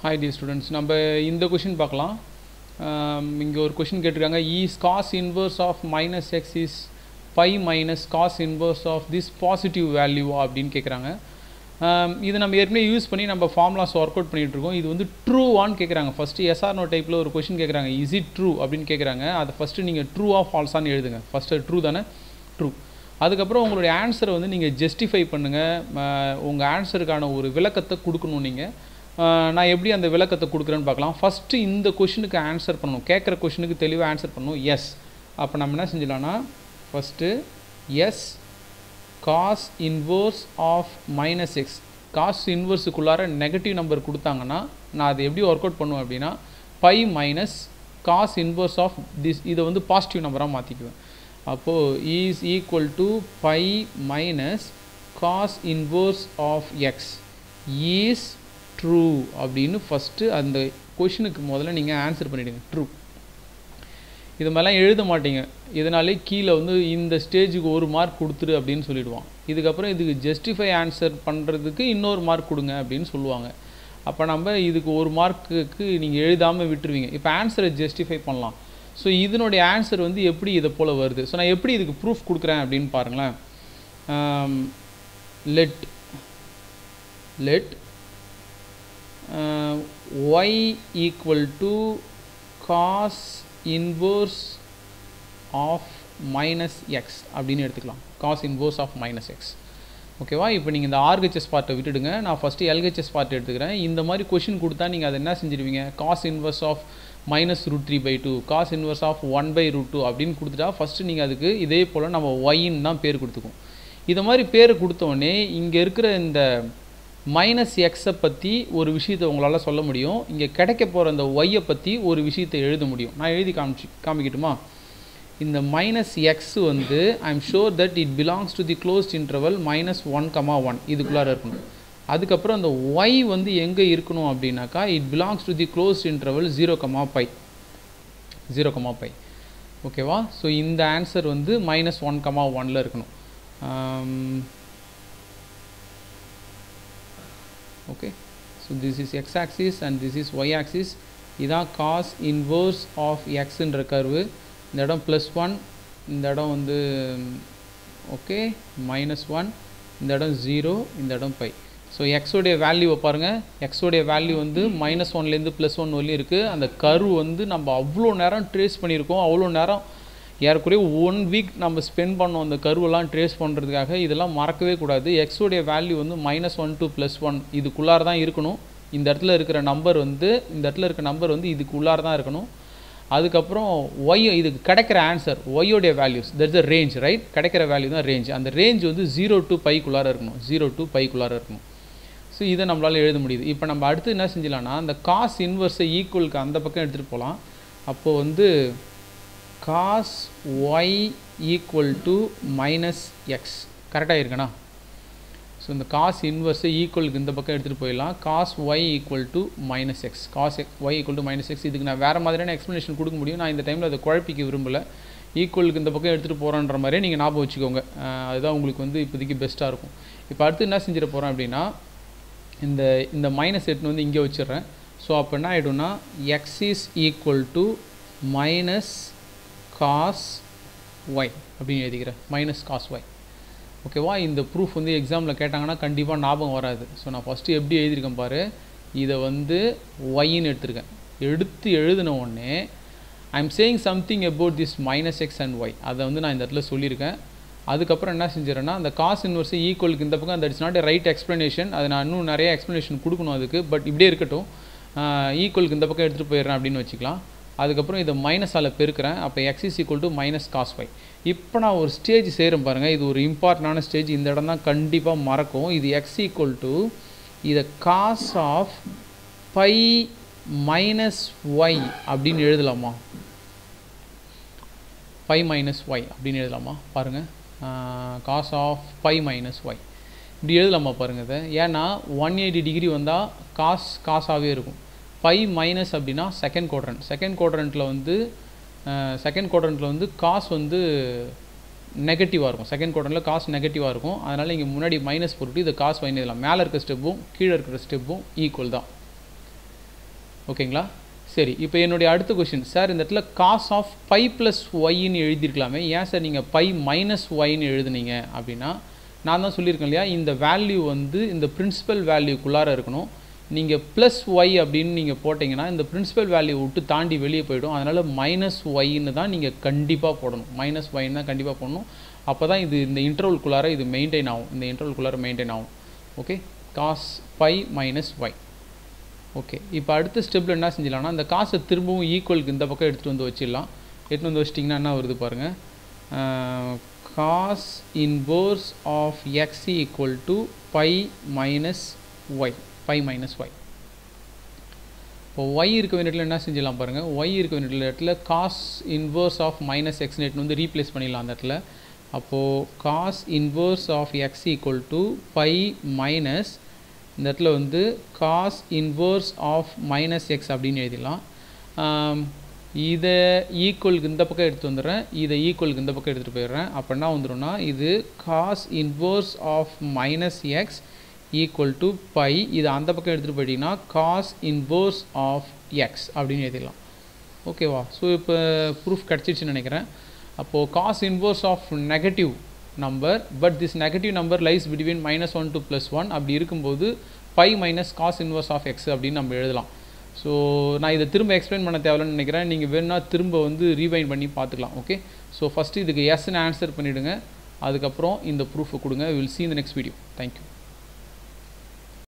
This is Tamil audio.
ஹாய் டி ஸ்டூடெண்ட்ஸ் நம்ம இந்த கொஷின் பார்க்கலாம் இங்கே ஒரு கொஷின் கேட்டிருக்காங்க is cos inverse of minus x is pi minus cos inverse of this positive value அப்படின்னு கேட்குறாங்க இது நம்ம ஏற்கனவே யூஸ் பண்ணி நம்ம ஃபார்முலாஸ் ஒர்க் அவுட் பண்ணிகிட்டு இருக்கோம் இது வந்து ட்ரூவான்னு கேட்குறாங்க ஃபஸ்ட்டு எஸ்ஆர் நோ டைப்பில் ஒரு கொஷின் கேட்குறாங்க இஸ் இட் ட்ரூ அப்படின்னு கேட்குறாங்க அதை ஃபஸ்ட்டு நீங்கள் ட்ரூ ஆஃப் ஃபால்ஸான்னு எழுதுங்க ஃபஸ்ட்டு ட்ரூ தானே ட்ரூ அதுக்கப்புறம் உங்களுடைய ஆன்சரை வந்து நீங்கள் ஜஸ்டிஃபை பண்ணுங்கள் உங்கள் ஆன்சருக்கான ஒரு விளக்கத்தை கொடுக்கணும் நீங்கள் நான் எப்படி அந்த விளக்கத்தை கொடுக்குறேன்னு பார்க்கலாம் ஃபஸ்ட்டு இந்த கொஷினுக்கு ஆன்சர் பண்ணணும் கேட்குற கொஷினுக்கு தெளிவாக ஆன்சர் பண்ணணும் எஸ் அப்போ நம்ம என்ன செஞ்சிடலாம்னா first yes cos inverse of minus x cos இன்வர்ஸுக்குள்ளார நெகட்டிவ் நம்பர் கொடுத்தாங்கன்னா நான் அதை எப்படி ஒர்க் அவுட் பண்ணுவேன் அப்படின்னா pi minus cos inverse of this இதை வந்து பாசிட்டிவ் நம்பராக மாற்றிக்குவேன் அப்போது is equal to pi minus cos inverse of x is true அப்படின்னு ஃபஸ்ட்டு அந்த கொஷினுக்கு முதல்ல நீங்கள் ஆன்சர் பண்ணிவிடுங்க ட்ரூ இது மாதிரிலாம் எழுத மாட்டீங்க இதனாலே கீழே வந்து இந்த ஸ்டேஜுக்கு ஒரு மார்க் கொடுத்துரு அப்படின்னு சொல்லிடுவான் இதுக்கப்புறம் இதுக்கு ஜஸ்டிஃபை ஆன்சர் பண்ணுறதுக்கு இன்னொரு மார்க் கொடுங்க அப்படின்னு சொல்லுவாங்க அப்போ நம்ம இதுக்கு ஒரு மார்க்குக்கு நீங்கள் எழுதாமல் விட்டுருவீங்க இப்போ ஆன்சரை ஜஸ்டிஃபை பண்ணலாம் ஸோ இதனுடைய ஆன்சர் வந்து எப்படி இதை போல் வருது ஸோ நான் எப்படி இதுக்கு ப்ரூஃப் கொடுக்குறேன் அப்படின்னு பாருங்களேன் let let y equal to cos inverse of minus x அப்படின்னு எடுத்துக்கலாம் cos inverse of minus x ஓகேவா இப்போ நீங்கள் இந்த ஆர்ஹெச்எஸ் பார்ட்டை விட்டுடுங்க நான் ஃபஸ்ட்டு எல்ஹெச்எஸ் பார்ட் எடுத்துக்கிறேன் இந்த மாதிரி கொஷின் கொடுத்தா நீங்கள் அதை என்ன செஞ்சிருவீங்க cos inverse of minus root three by two cos inverse of one by root two அப்படின்னு கொடுத்துட்டா ஃபஸ்ட்டு நீங்கள் அதுக்கு இதே போல் நம்ம ஒயின்னு தான் பேர் கொடுத்துக்குவோம் இதை மாதிரி பேர் கொடுத்தோடனே இங்கே இருக்கிற இந்த மைனஸ் எக்ஸை பற்றி ஒரு விஷயத்தை உங்களால் சொல்ல முடியும் இங்கே கிடைக்க போகிற அந்த ஒய்யை பற்றி ஒரு விஷயத்தை எழுத முடியும் நான் எழுதி காமிச்சு காமிக்கட்டுமா இந்த மைனஸ் எக்ஸ் வந்து I am sure that it belongs to the closed interval minus one comma one இதுக்குள்ளார இருக்கணும் அதுக்கப்புறம் அந்த ஒய் வந்து எங்கே இருக்கணும் அப்படின்னாக்கா it belongs to the closed interval zero comma pi zero comma pi ஓகேவா ஸோ இந்த ஆன்சர் வந்து மைனஸ் ஒன் கமா ஒனில் இருக்கணும் okay so this is x axis and this is y axis இதான் காஸ் இன்வர்ஸ் ஆஃப் எக்ஸுன்ற கர்வு இந்த இடம் ப்ளஸ் ஒன் இந்த இடம் வந்து ஓகே மைனஸ் ஒன் இந்த இடம் ஜீரோ இந்த இடம் பை ஸோ எக்ஸோடைய வேல்யூவை பாருங்கள் எக்ஸோடைய வேல்யூ வந்து மைனஸ் ஒன்லேருந்து ப்ளஸ் ஒன் வரலையும் இருக்குது அந்த கர்வ் வந்து நம்ம அவ்வளோ நேரம் ட்ரேஸ் பண்ணியிருக்கோம் அவ்வளோ நேரம் ஏறக்குறைய ஒன் வீக் நம்ம ஸ்பெண்ட் பண்ணோம் அந்த கருவெல்லாம் ட்ரேஸ் பண்ணுறதுக்காக இதெல்லாம் மறக்கவே கூடாது எக்ஸோடைய வேல்யூ வந்து minus one two plus one இதுக்குள்ளார தான் இருக்கணும் இந்த இடத்துல இருக்கிற நம்பர் வந்து இந்த இடத்துல இருக்கிற நம்பர் வந்து இதுக்குள்ளார தான் இருக்கணும் அதுக்கப்புறம் ஒய் இதுக்கு கிடைக்கிற ஆன்சர் ஒய்யோடைய values that is the range right கிடைக்கிற வேல்யூ தான் ரேஞ்ச் அந்த ரேஞ்ச் வந்து ஜீரோ டு பைக்குள்ளார இருக்கணும் ஜீரோ டு பைக்குள்ளார இருக்கணும் ஸோ இதை நம்மளால் எழுத முடியுது இப்போ நம்ம அடுத்து என்ன செஞ்சலாம்னா அந்த காஸ் இன்வர்ஸை ஈக்குவலுக்கு அந்த பக்கம் எடுத்துகிட்டு போகலாம் அப்போது வந்து cos y equal to minus x கரெக்டாக இருக்கணா ஸோ இந்த காஸ் இன்வர்ஸை ஈக்குவலுக்கு இந்த பக்கம் எடுத்துகிட்டு போயிடலாம் cos y equal to minus x cos x y equal to minus x இதுக்கு நான் வேறு மாதிரியான எக்ஸ்ப்ளனேஷன் கொடுக்க முடியும் நான் இந்த டைமில் அதை குழப்பிக்க விரும்பலை ஈக்குவலுக்கு இந்த பக்கம் எடுத்துகிட்டு போகிறோன்ற மாதிரியே நீங்கள் ஞாபகம் வச்சுக்கோங்க அதுதான் உங்களுக்கு வந்து இப்போதைக்கு பெஸ்ட்டாக இருக்கும் இப்போ அடுத்து என்ன செஞ்சிட போகிறோம் அப்படின்னா இந்த இந்த மைனஸ் எட்டுன்னு வந்து இங்கே வச்சிடுறேன் ஸோ அப்போ என்ன ஆகிடும்னா x is equal to minus cos y அப்படின்னு எழுதிக்கிறேன் மைனஸ் காஸ் ஒய் ஓகேவா இந்த ப்ரூஃப் வந்து எக்ஸாமில் கேட்டாங்கன்னா கண்டிப்பாக ஞாபகம் வராது ஸோ நான் ஃபஸ்ட்டு எப்படி எழுதியிருக்கேன் பாரு இதை வந்து ஒய்ன்னு எடுத்திருக்கேன் எடுத்து எழுதின உடனே I am saying something about this minus x and y அதை வந்து நான் இந்த இடத்துல சொல்லியிருக்கேன் அதுக்கப்புறம் என்ன செஞ்சிடறேன்னா அந்த காஸ் இன்வர்ஸ் ஈக்குவலுக்கு இந்த பக்கம் that is not a right explanation அது நான் இன்னும் நிறைய எக்ஸ்ப்ளனேஷன் கொடுக்கணும் அதுக்கு பட் இப்படியே இருக்கட்டும் ஈக்குவலுக்கு இந்த பக்கம் எடுத்துகிட்டு போயிடுறேன் அப்படின்னு வச்சுக்கலாம் அதுக்கப்புறம் இதை மைனஸால் பெருக்கிறேன் அப்போ x is equal to minus cos y இப்போ நான் ஒரு ஸ்டேஜ் செய்கிறேன் பாருங்கள் இது ஒரு இம்பார்ட்டண்டான ஸ்டேஜ் இந்த இடம் தான் கண்டிப்பாக மறக்கும் இது எக்ஸ் ஈக்குவல் டு இதை cos of pi minus y அப்படின்னு எழுதலாமா பை மைனஸ் ஒய் அப்படின்னு எழுதலாமா பாருங்கள் cos of pi minus y இப்படி எழுதலாமா பாருங்கள் இதை ஏன்னா ஒன் எயிட்டி டிகிரி வந்தால் காஸ் காசாகவே இருக்கும் பை மைனஸ் அப்படின்னா செகண்ட் குவாட்ரண்ட் செகண்ட் குவாட்ரண்ட்டில் வந்து செகண்ட் குவாட்ரண்ட்டில் வந்து காஸ் வந்து நெகட்டிவாக இருக்கும் செகண்ட் குவார்டரில் காசு நெகட்டிவாக இருக்கும் அதனால் இங்கே முன்னாடி மைனஸ் போட்டு இதை காசு வைன் எழுதலாம் மேலே இருக்க ஸ்டெப்பும் கீழே இருக்கிற ஸ்டெப்பும் ஈக்குவல் தான் ஓகேங்களா சரி இப்போ என்னுடைய அடுத்த கொஷின் சார் இந்த இடத்துல காஸ் ஆஃப் பை ப்ளஸ் ஒய்ன்னு எழுதியிருக்கலாமே ஏன் சார் நீங்கள் பை மைனஸ் ஒய்ன்னு எழுதுனீங்க அப்படின்னா நான் தான் சொல்லியிருக்கேன் இல்லையா இந்த வேல்யூ வந்து இந்த பிரின்சிபல் வேல்யூக்குள்ளார இருக்கணும் நீங்கள் ப்ளஸ் ஒய் அப்படின்னு நீங்கள் போட்டிங்கன்னா இந்த பிரின்சிபல் வேல்யூ விட்டு தாண்டி வெளியே போயிடும் அதனால் மைனஸ் ஒய்ன்னு தான் நீங்கள் கண்டிப்பாக போடணும் மைனஸ் ஒய்ன்னு தான் கண்டிப்பாக போடணும் அப்போ தான் இது இந்த இன்டர்வல்குள்ளார இது மெயின்டைன் ஆகும் இந்த இன்டர்வல்குள்ளார மெயின்டைன் ஆகும் okay cos pi minus y okay இப்போ அடுத்த ஸ்டெப்பில் என்ன செஞ்சிடலாம்னா அந்த காசை திரும்பவும் ஈக்குவலுக்கு இந்த பக்கம் எடுத்துகிட்டு வந்து வச்சிடலாம் எடுத்துகிட்டு வந்து வச்சிட்டிங்கன்னா என்ன வருது பாருங்கள் cos inverse of x equal to pi minus y pi minus y இப்போ ஒய் இருக்க வேண்டிய இடத்துல என்ன செஞ்சிடலாம் பாருங்கள் ஒய் இருக்க வேண்டிய இடத்துல cos inverse of minus x நெட்னு வந்து ரீப்ளேஸ் பண்ணிடலாம் அந்த இடத்துல அப்போது cos inverse of x equal to pi minus இந்த இடத்துல வந்து cos inverse of minus x அப்படின்னு எழுதிடலாம் இதை ஈக்குவலுக்கு இந்த பக்கம் எடுத்து வந்துடுறேன் இதை ஈக்குவலுக்கு இந்த பக்கம் எடுத்துகிட்டு போயிடுறேன் அப்போ என்ன வந்துடும்னா இது cos inverse of minus x equal to pi இது அந்த பக்கம் எடுத்துகிட்டு போயிட்டீங்கன்னா காஸ் இன்வர்ஸ் ஆஃப் எக்ஸ் அப்படின்னு எழுதிடலாம் ஓகேவா ஸோ இப்போ ப்ரூஃப் கிடச்சிடுச்சுன்னு நினைக்கிறேன் அப்போது cos inverse of negative number but this negative number lies between minus one to plus one அப்படி இருக்கும்போது pi minus cos inverse of x அப்படின்னு நம்ம எழுதலாம் ஸோ நான் இதை திரும்ப எக்ஸ்பிளைன் பண்ண தேவையில்லைன்னு நினைக்கிறேன் நீங்கள் வேணும்னா திரும்ப வந்து ரீவைண்ட் பண்ணி பார்த்துக்கலாம் ஓகே ஸோ ஃபஸ்ட்டு இதுக்கு எஸ்ன்னு ஆன்சர் பண்ணிவிடுங்க அதுக்கப்புறம் இந்த ப்ரூஃபை கொடுங்க வில் சி இந்த நெக்ஸ்ட் வீடியோ தேங்க்யூ